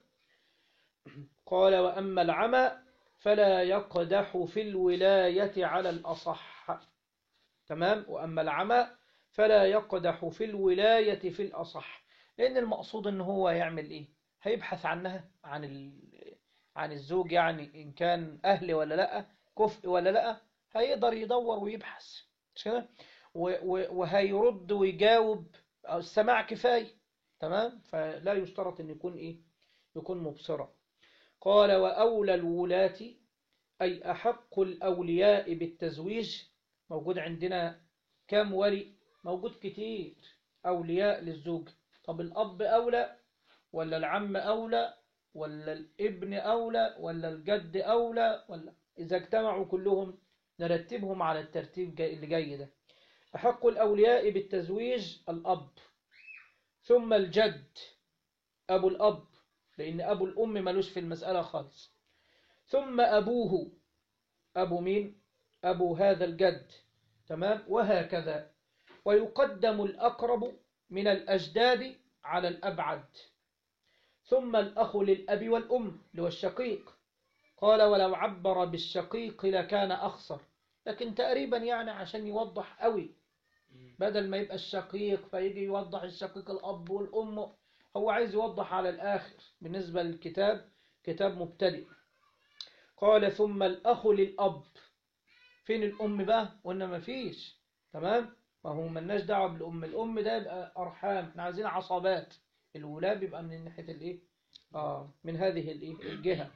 قال وأما العمى فلا يقدح في الولاية على الأصح تمام وأما العمى فلا يقدح في الولاية في الأصح لأن المقصود إن هو يعمل إيه هيبحث عنها عن ال... عن الزوج يعني إن كان أهل ولا لأ كفء ولا لأ هيقدر يدور ويبحث مش كده و... و... وهيرد ويجاوب السماع كفاية تمام فلا يشترط أن يكون إيه يكون مبصرا قال وأولى الولاة أي أحق الأولياء بالتزويج موجود عندنا كم ولي موجود كتير أولياء للزوج طب الأب أولى ولا العم أولى ولا الابن أولى ولا الجد أولى ولا إذا اجتمعوا كلهم نرتبهم على الترتيب جاي- اللي جاي ده أحق الأولياء بالتزويج الأب ثم الجد أبو الأب لأن أبو الأم ملوش في المسألة خالص ثم أبوه أبو مين؟ أبو هذا الجد تمام وهكذا ويقدم الأقرب من الأجداد على الأبعد ثم الأخ للأب والأم اللي هو الشقيق قال ولو عبر بالشقيق لكان أخسر لكن تقريبا يعني عشان يوضح قوي بدل ما يبقى الشقيق فيجي يوضح الشقيق الأب والأم هو عايز يوضح على الآخر بالنسبة للكتاب كتاب مبتدئ قال ثم الأخ للأب فين الأم بقى قلنا ما فيش تمام ما هو ملناش دعوة بالأم الأم ده يبقى أرحام احنا عايزين عصبات الولاة بيبقى من ناحية الإيه آه من هذه الإيه الجهة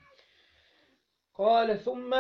قال ثم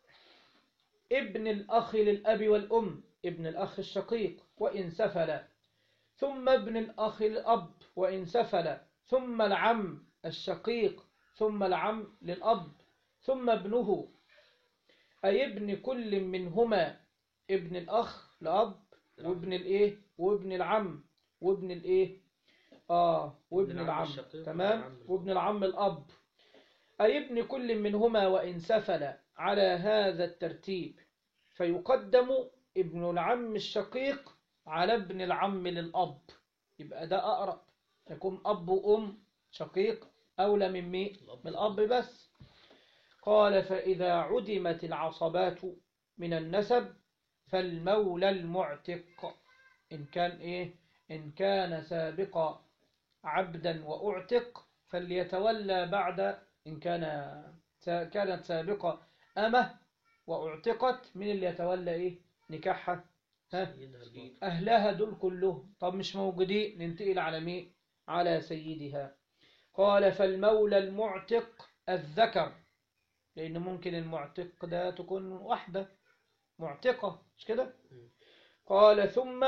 ابن الأخ للأب والأم ابن الأخ الشقيق وإن سفل ثم ابن الأخ للأب وإن سفل ثم العم الشقيق ثم العم للأب ثم ابنه أي ابن كل منهما ابن الأخ لأب وابن الإيه وابن العم وابن الإيه آه وابن العم العم الشقيق تمام والعم الأب. وابن العم الأب أي ابن كل منهما وإن سفل على هذا الترتيب فيقدم ابن العم الشقيق على ابن العم للأب يبقى ده أقرب يكون أب وأم شقيق أولى من مين؟ من الأب بس قال فإذا عدمت العصبات من النسب فالمولى المعتق إن كان إيه إن كان سابق عبدا وأعتق فليتولى بعد إن كان سا- كانت سابقة أمه وأعتقت من اللي يتولى إيه نكاحها ها سيدها الباطن. أهلها دول كلهم طب مش موجودين ننتقل على مين على سيدها قال فالمولى المعتق الذكر لأن ممكن المعتق ده تكون واحدة معتقة مش كده قال ثم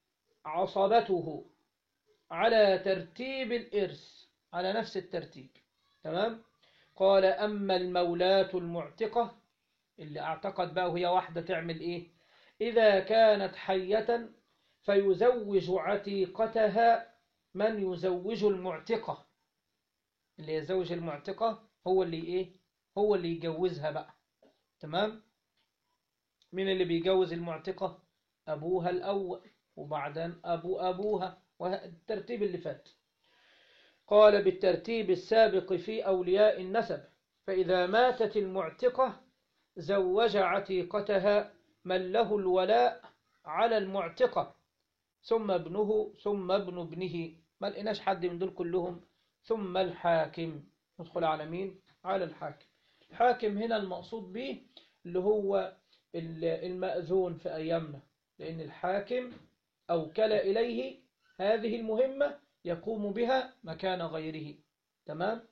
عصبته على ترتيب الإرث على نفس الترتيب تمام قال أما المولاة المعتقة اللي اعتقد بقى وهي واحدة تعمل إيه إذا كانت حية فيزوج عتيقتها من يزوج المعتقة اللي يزوج المعتقة هو اللي إيه هو اللي يجوزها بقى تمام مين اللي بيجوز المعتقة أبوها الأول وبعدين أبو أبوها والترتيب اللي فات قال بالترتيب السابق في أولياء النسب فإذا ماتت المعتقة زوج عتيقتها من له الولاء على المعتقة ثم ابنه ثم ابن ابنه ما لقيناش حد من دول كلهم ثم الحاكم ندخل على مين على الحاكم الحاكم هنا المقصود به اللي هو ال- المأذون في أيامنا لأن الحاكم أوكل إليه هذه المهمة يقوم بها مكان غيره تمام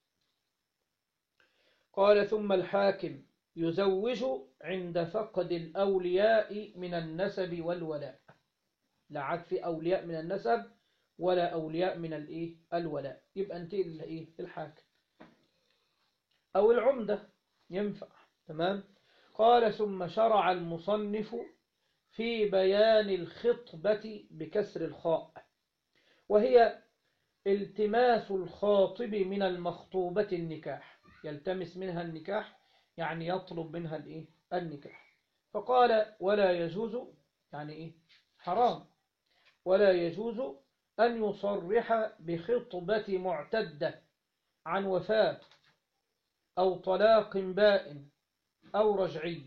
قال ثم الحاكم يزوج عند فقد الأولياء من النسب والولاء لا عاد في أولياء من النسب ولا أولياء من الإيه الولاء يبقى انتقل لإيه الحاكم أو العمدة ينفع تمام قال ثم شرع المصنف في بيان الخطبة بكسر الخاء وهي التماس الخاطب من المخطوبة النكاح يلتمس منها النكاح يعني يطلب منها الايه النكاح فقال ولا يجوز يعني ايه حرام ولا يجوز أن يصرح بخطبة معتدة عن وفاة أو طلاق بائن أو رجعي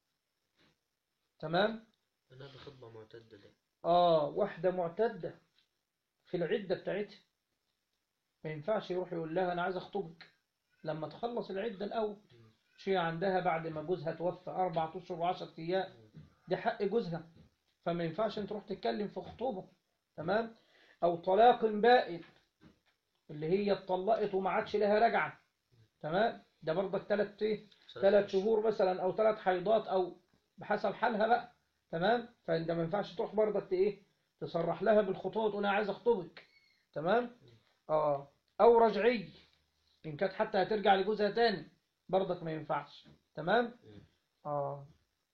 تمام أنا بخطبة معتدة ده آه واحدة معتدة في العدة بتاعتها ما ينفعش يروح يقول لها أنا عايز أخطبك لما تخلص العدة الأول شيء عندها بعد ما جوزها توفى أربعة أشهر وعشرة أيام دي حق جوزها فما ينفعش أنت تروح تتكلم في خطوبة تمام أو طلاق بائن اللي هي اتطلقت وما عادش لها رجعة تمام ده برضك ثلاث ايه ثلاث شهور مثلا او ثلاث حيضات او بحسب حالها بقى تمام فانت ما ينفعش تروح برضك ايه تصرح لها بالخطوبه تقول انا عايز اخطبك تمام اه او رجعي ان كانت حتى هترجع لجوزها تاني برضك ما ينفعش تمام اه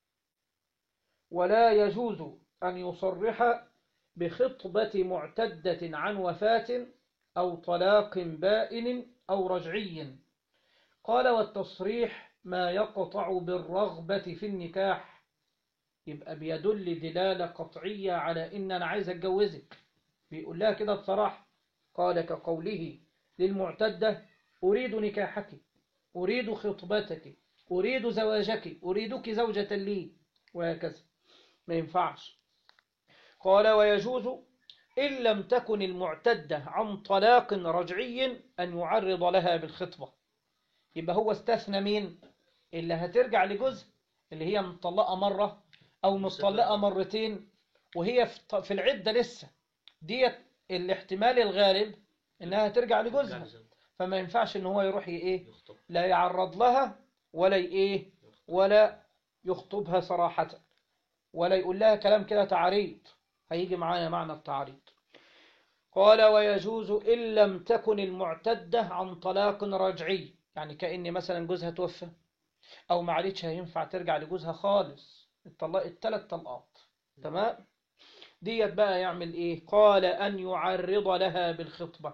ولا يجوز ان يصرح بخطبة معتدة عن وفاة أو طلاق بائن أو رجعي قال والتصريح ما يقطع بالرغبة في النكاح يبقى بيدل دلالة قطعية على إن أنا عايز أتجوزك بيقول لها كده بصراحة قال كقوله للمعتدة أريد نكاحك أريد خطبتك أريد زواجك أريدك زوجة لي وهكذا ما ينفعش قال ويجوز إن لم تكن المعتدة عن طلاق رجعي أن يعرض لها بالخطبة يبقى هو استثنى مين اللي هترجع لجزء اللي هي مطلقة مرة أو مطلقة مرتين وهي في في العدة لسه ديت الاحتمال الغالب إنها ترجع لجوزها جاهزة. فما ينفعش إن هو يروح ي- إيه يخطب لا يعرض لها ولا ي- إيه ولا يخطبها صراحة ولا يقول لها كلام كده تعريض هيجي معانا معنى التعريض قال ويجوز إن لم تكن المعتدة عن طلاق رجعي يعني كأن مثلا جوزها توفى أو معلش هينفع ترجع لجوزها خالص اتطلقت ثلاث طلقات تمام ديت بقى يعمل ايه قال ان يعرض لها بالخطبة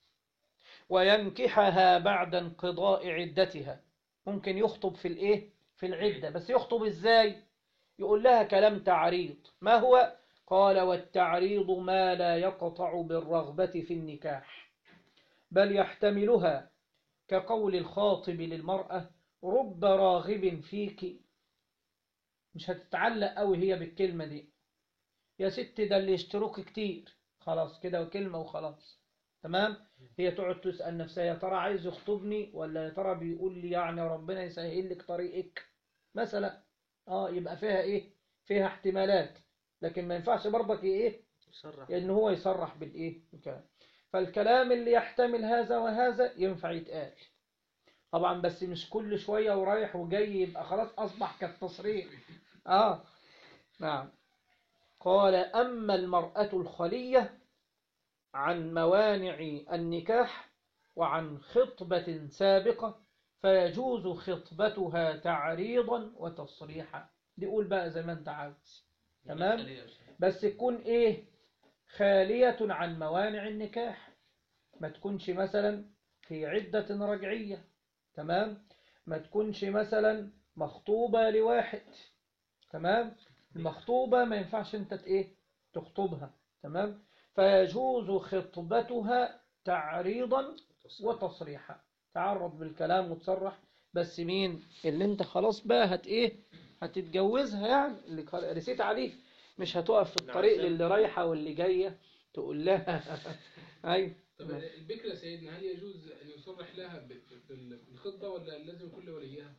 وينكحها بعد انقضاء عدتها ممكن يخطب في الايه في العدة بس يخطب ازاي يقول لها كلام تعريض ما هو قال والتعريض ما لا يقطع بالرغبة في النكاح بل يحتملها كقول الخاطب للمرأة رب راغب فيك مش هتتعلق قوي هي بالكلمة دي يا ست ده اللي يشتروك كتير خلاص كده وكلمة وخلاص تمام هي تقعد تسأل نفسها يا ترى عايز يخطبني ولا يا ترى بيقول لي يعني ربنا يسهل لك طريقك مثلا اه يبقى فيها ايه فيها احتمالات لكن ما ينفعش برضك ايه يصرح ان هو يصرح بالايه بالكلام فالكلام اللي يحتمل هذا وهذا ينفع يتقال طبعا بس مش كل شوية ورايح وجاي يبقى خلاص أصبح كالتصريح آه نعم قال أما المرأة الخلية عن موانع النكاح وعن خطبة سابقة فيجوز خطبتها تعريضا وتصريحا دي قول بقى زي ما انت عاوز تمام بس تكون ايه خالية عن موانع النكاح ما تكونش مثلا في عدة رجعية تمام ما تكونش مثلا مخطوبة لواحد تمام المخطوبة ما ينفعش انت ت- ايه تخطبها تمام فيجوز خطبتها تعريضا وتصريحا تعرض بالكلام وتصرح بس مين اللي انت خلاص بقى هت ايه هتتجوزها يعني اللي خل- رسيت عليه مش هتقف في الطريق نعم. للي رايحة واللي جاية تقول لها ايوه طب البكر يا سيدنا هل يجوز أن يصرح لها ب- ب- بال- بالخطبة ولا لازم يكون لوليها؟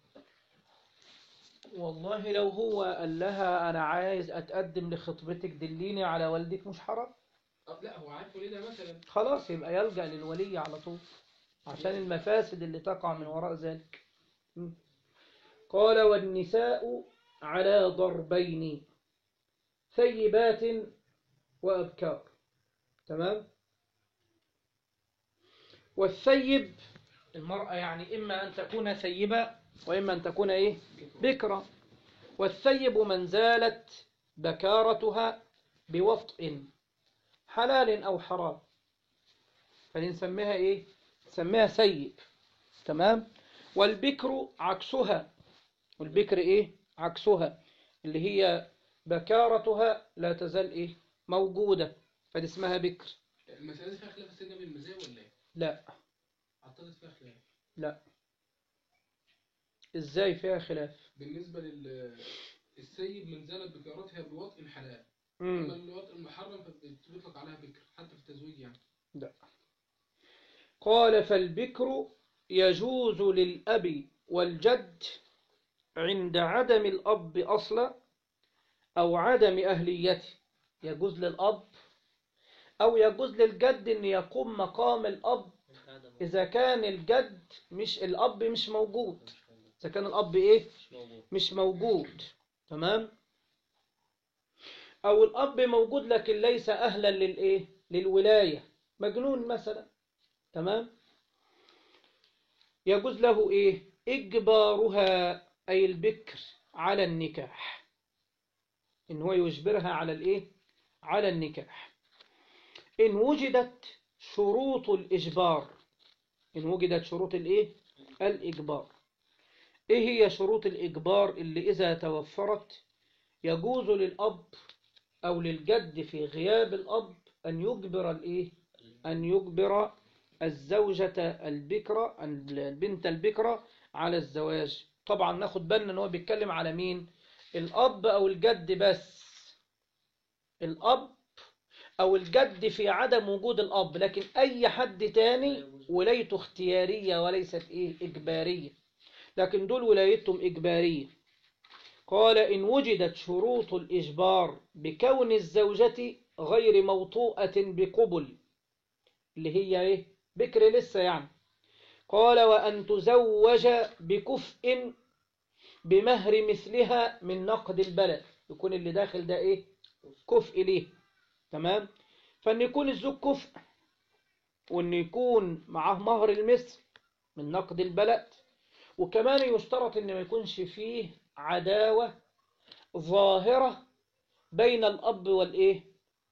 والله لو هو قال لها انا عايز اتقدم لخطبتك دليني على والدك مش حرام أه لا هو عارف وليدها مثلا خلاص يبقى يلجأ للولي على طول عشان المفاسد اللي تقع من وراء ذلك م. قال والنساء على ضربين ثيبات وأبكار تمام والثيب المرأة يعني إما أن تكون ثيبة وإما أن تكون إيه بكرة والثيب من زالت بكارتها بوطء حلال أو حرام فنسميها إيه نسميها ثيب تمام والبكر عكسها والبكر إيه عكسها اللي هي بكارتها لا تزال إيه موجودة فدي اسمها بكر المسألة دي فيها خلاف السيدنا بين المذاهب ولا إيه؟ لا أعتقد فيها خلاف لا إزاي فيها خلاف بالنسبة لل السيب من زالت بكارتها بوطء حلال مم. أما الوطء المحرم فبيطلق عليها بكر حتى في التزويج يعني قال فالبكر يجوز للأب والجد عند عدم الأب أصلا أو عدم أهليته يجوز للأب أو يجوز للجد أن يقوم مقام الأب إذا كان الجد مش الأب مش موجود إذا كان الأب إيه مش موجود مش موجود تمام أو الأب موجود لكن ليس أهلا للإيه للولاية مجنون مثلا تمام يجوز له إيه إجبارها أي البكر على النكاح إن هو يجبرها على الإيه على النكاح إن وجدت شروط الإجبار إن وجدت شروط الإيه الإجبار إيه هي شروط الإجبار اللي إذا توفرت يجوز للأب أو للجد في غياب الأب أن يجبر الإيه أن يجبر الزوجة البكرة البنت البكرة على الزواج طبعا ناخد بالنا ان هو بيتكلم على مين الأب أو الجد بس الأب أو الجد في عدم وجود الأب لكن أي حد تاني ولايته اختيارية وليست إيه إجبارية لكن دول ولايتهم إجبارية قال إن وجدت شروط الإجبار بكون الزوجة غير موطوءة بقبل اللي هي إيه بكر لسه يعني قال وأن تزوج بكفء بمهر مثلها من نقد البلد يكون اللي داخل ده إيه كفء ليه تمام فأن يكون الزوج كفء وأن يكون معاه مهر المثل من نقد البلد وكمان يشترط أن ما يكونش فيه عداوة ظاهرة بين الأب والإيه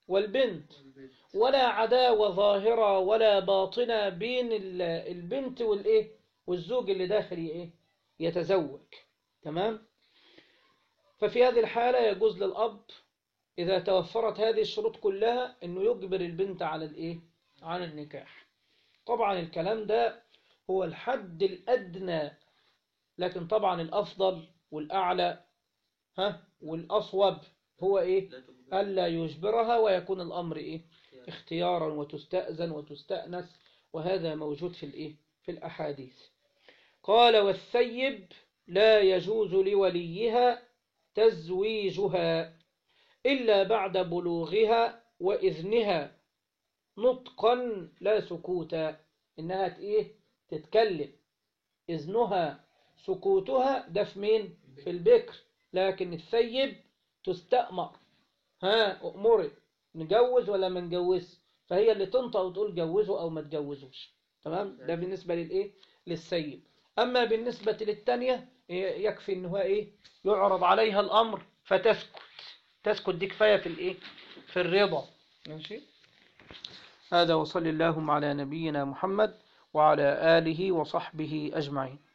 والبنت ولا عداوة ظاهرة ولا باطنة بين ال- البنت والإيه والزوج اللي داخل إيه يتزوج تمام ففي هذه الحالة يجوز للأب إذا توفرت هذه الشروط كلها إنه يجبر البنت على الإيه على النكاح طبعا الكلام ده هو الحد الأدنى لكن طبعا الأفضل والأعلى ها والأصوب هو إيه لا تجبر ألا يجبرها ويكون الأمر إيه اختيارا وتستأذن وتستأنس وهذا موجود في الإيه في الأحاديث قال والثيب لا يجوز لوليها تزويجها إلا بعد بلوغها وإذنها نطقا لا سكوتا إنها ت- إيه تتكلم إذنها سكوتها ده في مين في البكر لكن الثيب تستأمر ها أمري نجوز ولا ما نجوز فهي اللي تنطق وتقول جوزه أو ما تجوزوش تمام ده بالنسبة للإيه للسيب أما بالنسبة للتانية إيه، يكفي إن هو إيه يعرض عليها الأمر فتسكت تسكت دي كفاية في الإيه في الرضا ماشي هذا وصلى اللهم على نبينا محمد وعلى آله وصحبه أجمعين